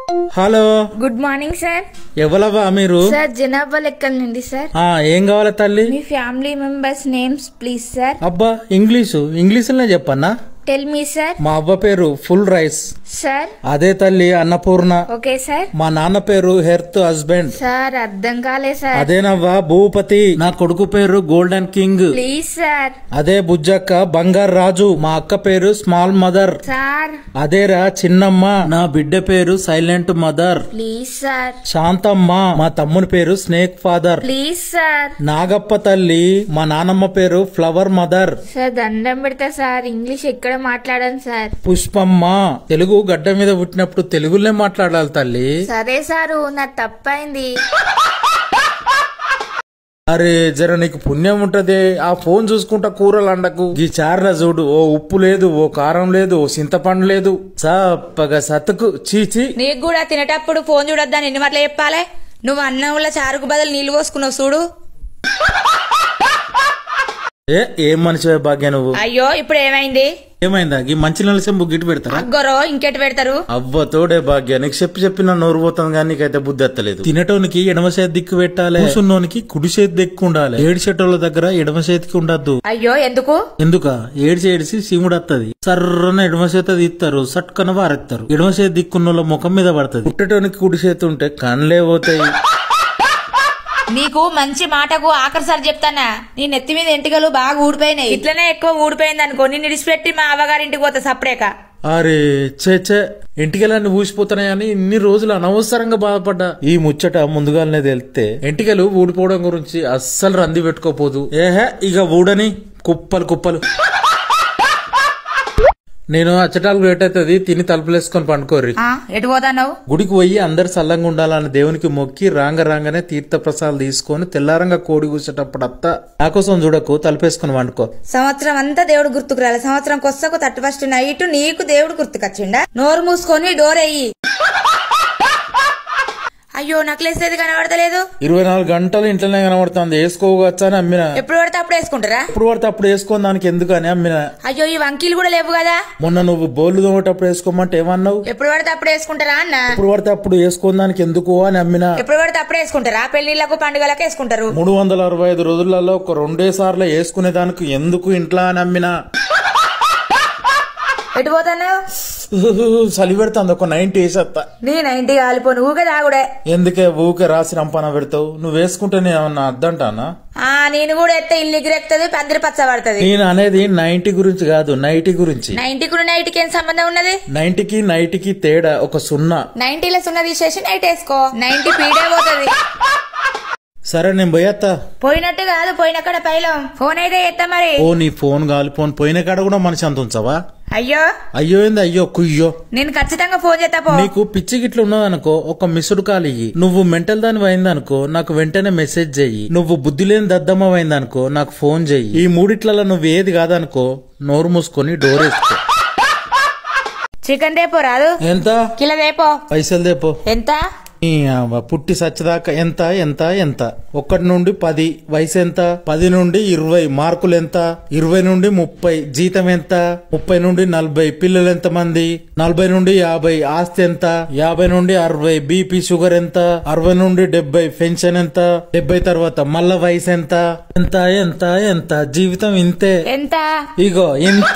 hello good morning sir ఎవలవా మీరు sir జనాభా లెక్కల నుండి సార్ ఆ ఏం కావాలి తల్లి మీ family members names please sir అబ్బా ఇంగ్లీషు ఇంగ్లీషులోనే చెప్పన్నా టెల్ మీ సార్ మా అవ్వ పేరు ఫుల్ రైస్ సార్ అదే తల్లి అన్నపూర్ణ ఓకే సార్ మా నాన్న పేరు హెర్త్ హస్బెండ్ సార్ అర్థం కాలే సార్ అదేనవ్వా భూపతి నా కొడుకు పేరు గోల్డెన్ కింగ్ ప్లీజ్ సార్ అదే బుజ్జక్క బంగారు రాజు మా అక్క పేరు స్మాల్ మదర్ సార్ అదేరా చిన్నమ్మ నా బిడ్డ పేరు silent mother please sir Shanthamma మా తమ్ముని పేరు snake father please sir Nagappa తల్లి మా నానమ్మ పేరు ఫ్లవర్ మదర్ సార్ దండం పెడతా సార్ ఇంగ్లీష్ ఎక్కడ మాట్లాడాను సార్ పుష్పమ్మ తెలుగు గడ్డ మీద పుట్టినప్పుడు తెలుగులోనే మాట్లాడాలి తల్లి సరే సారు నా తప్పైంది అరే జర నీకు పుణ్యం ఉంటది ఆ ఫోన్ చూసుకుంటా కూరలు అండకు ఈ చార్ల చూడు ఓ ఉప్పు లేదు ఓ కారం లేదు ఓ చింతపండు లేదు చప్పగా సతుకు చీచి నీకు కూడా తినేటప్పుడు ఫోన్ చూడొద్దని ఎన్ని మాటలు చెప్పాలి నువ్వు అన్నంలో చారుకు బదులు నీళ్లు పోసుకున్నావు చూడు ఏ ఏం మనిషి భాగ్య నువ్వు అయ్యో ఇప్పుడు ఏమైంది ఏమైందా ఈ మంచి నెలసెంబు గిట్టు పెడతారా అగ్గరో ఇంకెట్ పెడతారు అవ్వ తోడే భాగ్య నీకు చెప్పి చెప్పిన నోరు పోతుంది కానీ నీకైతే బుద్ధి ఎత్తలేదు తినటోనికి ఎడమ చేతి దిక్కు పెట్టాలి కూసున్నోనికి కుడి చేతి దిక్కు ఉండాలి ఏడు చెట్టోళ్ళ దగ్గర ఎడమ చేతికి ఉండద్దు అయ్యో ఎందుకు ఎందుక ఏడిచి ఏడిసి సీముడు వత్తది సర్రన ఎడమ చేత తీస్తారు సట్కన వారెత్తారు ఎడమ చేతి దిక్కున్నోళ్ళ ముఖం మీద పడుతుంది పుట్టటోనికి కుడి చేతి ఉంటే కన్లే పోతాయి నీకు మంచి మాటకు ఆఖరిసారి చెప్తానా నీ నెత్తి మీద ఎంటికలు బాగా ఊడిపోయినాయి ఇట్లనే ఎక్కువ ఊడిపోయింది అనుకో నిన్ను విడిచిపెట్టి మా అవ్వగారింటికి పోతా సప్పుడేక అరే చే చే ఎంటికలన్నీ ఊసిపోతున్నాయని ఇన్ని రోజులు అనవసరంగా బాధపడ్డా ఈ ముచ్చట ముందుగానే తెలిస్తే ఎంటికలు ఊడిపోవడం గురించి అస్సలు రంది పెట్టుకోపోదు ఏహే ఇక ఊడని కుప్పలు కుప్పలు నేను అచ్చటాలకు లేట్ అవుతుంది తిని తలుపులేసుకొని పండుకోర్రి ఆ, ఎటు పోతాన్నావు గుడికి పోయి అందరు సల్లంగా ఉండాలని దేవునికి మొక్కి రాంగ రాంగనే తీర్థ ప్రసాదాలు తీసుకొని తెల్లారంగా కోడి కూసేటప్పుడు అత్త నా కోసం చూడకు తలుపేసుకొని వండుకో సంవత్సరం అంతా దేవుడు గుర్తుకు రాలి సంవత్సరం కొస్తకు థర్టీ ఫస్ట్ నైట్ నీకు దేవుడు గుర్తుకొచ్చిండా నోరు మూసుకొని డోర్ అయ్యి అయ్యో నెక్లెస్ ఏది కనబడతలేదు ఇరవై నాలుగు గంటలు ఇంట్లోనే కనబడుతుంది వేసుకోవచ్చా అని అమ్మిన ఎప్పుడు పడితే అప్పుడు వేసుకుంటారా ఎప్పుడు పడితే అప్పుడు వేసుకొని దానికి ఎందుకు అని అమ్మిన అయ్యో ఈ వంకీలు కూడా లేవు కదా మొన్న నువ్వు బోర్లు తోమేటప్పుడు వేసుకోమంటే ఏమన్నావు ఎప్పుడు పడితే అప్పుడు వేసుకుంటారా అన్న ఎప్పుడు పడితే అప్పుడు వేసుకొని దానికి ఎందుకు అని అమ్మిన ఎప్పుడు పడితే అప్పుడు వేసుకుంటారా పెళ్లిళ్లకు పండుగలకు వేసుకుంటారు మూడు వందల అరవై ఐదు రోజులలో ఒక రెండే సార్లు వేసుకునే దానికి ఎందుకు ఇంట్లో అని అమ్మిన ఎటు పోతాను చలి పెడుతుంది ఒక నైన్టీ వేసేస్తా నీ నైన్టీ కాలిపోను ఊకే తాగుడే ఎందుకే ఊకే రాసి రంపన పెడతావు నువ్వు వేసుకుంటే నేను ఏమన్నా అద్దంటానా ఆ నేను కూడా ఎత్తే ఇల్లు ఎగిరెక్తది పందిరి పచ్చ పడుతుంది నేను అనేది నైన్టీ గురించి కాదు నైటీ గురించి నైన్టీకి నైట్కి ఏం సంబంధం ఉన్నది నైన్టీకి నైట్కి తేడా ఒక సున్నా నైన్టీలో సున్న తీసేసి నైట్ వేసుకో నైన్టీ పీడే పోతుంది సరే నేను పోయేత్తా పోయినట్టు కాదు పోయినక్కడ పైలం ఫోన్ అయితే ఎత్తా మరి ఓ నీ ఫోన్ కాలిపోన్ పోయిన కాడ కూడా మనిషి అంత ఉంచవా అయ్యో అయ్యో ఏంది అయ్యో కుయ్యో నేను ఖచ్చితంగా ఫోన్ చేస్తా పో నీకు పిచ్చి గిట్లు ఉన్నదనుకో ఒక మిస్డ్ కాల్ ఇయ్యి నువ్వు మెంటల్ దాని అయిందనుకో నాకు వెంటనే మెసేజ్ చెయ్యి నువ్వు బుద్ధి లేని దద్దమ్మ అయిందనుకో నాకు ఫోన్ చెయ్యి ఈ మూడిట్లలో నువ్వు ఏది కాదనుకో నోరు మూసుకొని డోర్ వేసుకో చికెన్ దేపో రాదు ఎంత కిలో దేపో పైసలు దేపో ఎంత ఈ అవ్వ పుట్టి సచ్చదాకా ఎంత ఎంత ఎంత ఒకటి నుండి పది వయసు ఎంత పది నుండి ఇరవై మార్కులు ఎంత ఇరవై నుండి ముప్పై జీతం ఎంత ముప్పై నుండి నలభై పిల్లలు ఎంత మంది నలభై నుండి యాభై ఆస్తి ఎంత యాభై నుండి అరవై బీపీ షుగర్ ఎంత అరవై నుండి డెబ్బై పెన్షన్ ఎంత డెబ్బై తర్వాత మళ్ళా వయసు ఎంత ఎంత ఎంత ఎంత జీవితం ఇంతే ఎంత ఇగో ఇంత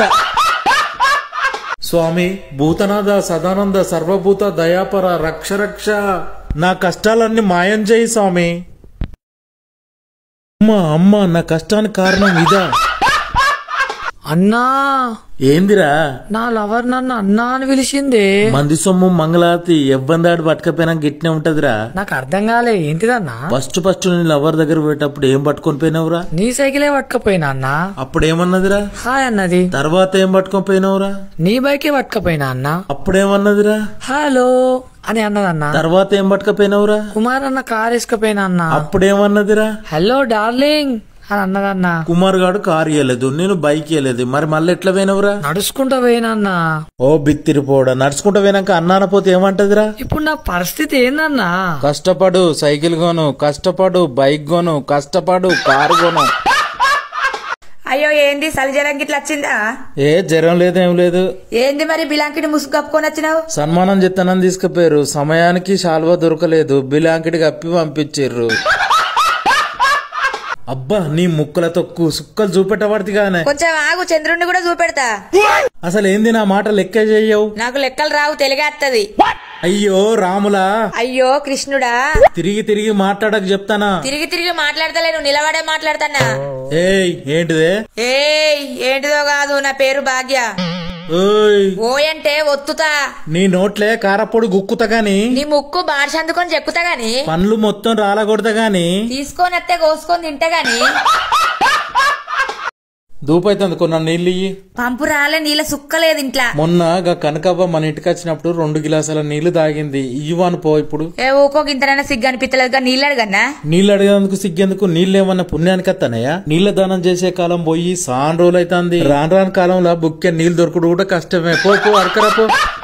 స్వామి భూతనాథ సదానంద సర్వభూత దయాపర రక్ష రక్ష నా కష్టాలన్నీ మాయం చేయి స్వామి అమ్మా అమ్మా నా కష్టానికి కారణం ఇదా అన్నా ఏందిరా నా లవర్ నన్ను అన్నా అని పిలిచింది మంది సొమ్ము మంగళారతి ఎవ్వందాడు పట్టుకపోయినా గిట్నే ఉంటదిరా నాకు అర్థం కాలే ఏంటిదన్నా ఫస్ట్ ఫస్ట్ నేను లవర్ దగ్గర పోయేటప్పుడు ఏం పట్టుకొని పోయినావురా నీ సైకిలే పట్టుకపోయినా అన్నా అప్పుడు ఏమన్నదిరా హాయ్ అన్నది తర్వాత ఏం పట్టుకొని పోయినావురా నీ బైకే పట్టుకపోయినా అన్న అప్పుడేమన్నదిరా హలో అని అన్నదన్నా తర్వాత ఏం పట్టుకపోయినావురా కుమార్ అన్న కార్ వేసుకపోయినా అన్న అప్పుడేమన్నదిరా హలో డార్లింగ్ అని అన్నదన్నా కుమార్ గాడు కారు ఇయ్యలేదు నేను బైక్ ఇయ్యలేదు మరి మళ్ళీ ఎట్లా పోయినవురా నడుచుకుంటా పోయినా అన్న ఓ బిత్తిరిపోడా నడుచుకుంటా పోయినాక అన్నాన పోతే ఏమంటదిరా ఇప్పుడు నా పరిస్థితి ఏందన్నా కష్టపడు సైకిల్ కొను కష్టపడు బైక్ కొను కష్టపడు కారు కొను అయ్యో ఏంది సలిజరం గిట్ల వచ్చిందా ఏ జ్వరం లేదు ఏం లేదు ఏంది మరి బిలాంకిని ముసుగు కప్పుకొని వచ్చినావు సన్మానం చెత్తనని తీసుకుపోయారు సమయానికి శాల్వా దొరకలేదు బిలాంకిటి కప్పి పంపించారు అబ్బా నీ ముక్కల తొక్కు సుక్కలు చూపెట్టబడిగానే కొంచెం ఆగు చంద్రుణ్ణి కూడా చూపెడతా అసలు ఏంది నా మాట లెక్క చెయ్యవు నాకు లెక్కలు రావు తెలిగేత్తది అయ్యో రాములా అయ్యో కృష్ణుడా తిరిగి తిరిగి మాట్లాడక చెప్తానా తిరిగి తిరిగి మాట్లాడతలేను నిలబడే మాట్లాడతానా ఏయ్ ఏంటిదే ఏయ్ ఏంటిదో కాదు నా పేరు భాగ్య ఓయ్ ఓయ్ అంటే ఒత్తుతా నీ నోట్లే కారపొడి గుక్కుతా గాని నీ ముక్కు బార్ష అందుకొని చెక్కుతా గాని పండ్లు మొత్తం రాలగొడతా గాని తీసుకొని వస్తే కోసుకొని తింటా గాని దూపైతుంది కొన్న నీళ్ళు ఇయ్యి పంపు రాలే నీళ్ళ సుక్కలేదు ఇంట్లా మొన్న గా కనకవ్వ మన ఇంటికి వచ్చినప్పుడు రెండు గిలాసాల నీళ్లు తాగింది ఇవ్వను పో ఇప్పుడు ఏ ఊకో గింతనైనా సిగ్గు అనిపిత్తలేదు నీళ్ళు అడగన్నా నీళ్ళు అడిగేందుకు సిగ్గేందుకు నీళ్ళు ఏమన్నా పుణ్యానికి వస్తానయ్యా నీళ్ళ దానం చేసే కాలం పోయి సాన్ రోజులు అవుతుంది రాను రాను కాలంలో బుక్కే నీళ్ళు దొరకడు కూడా కష్టమే పో పో అడకరా పో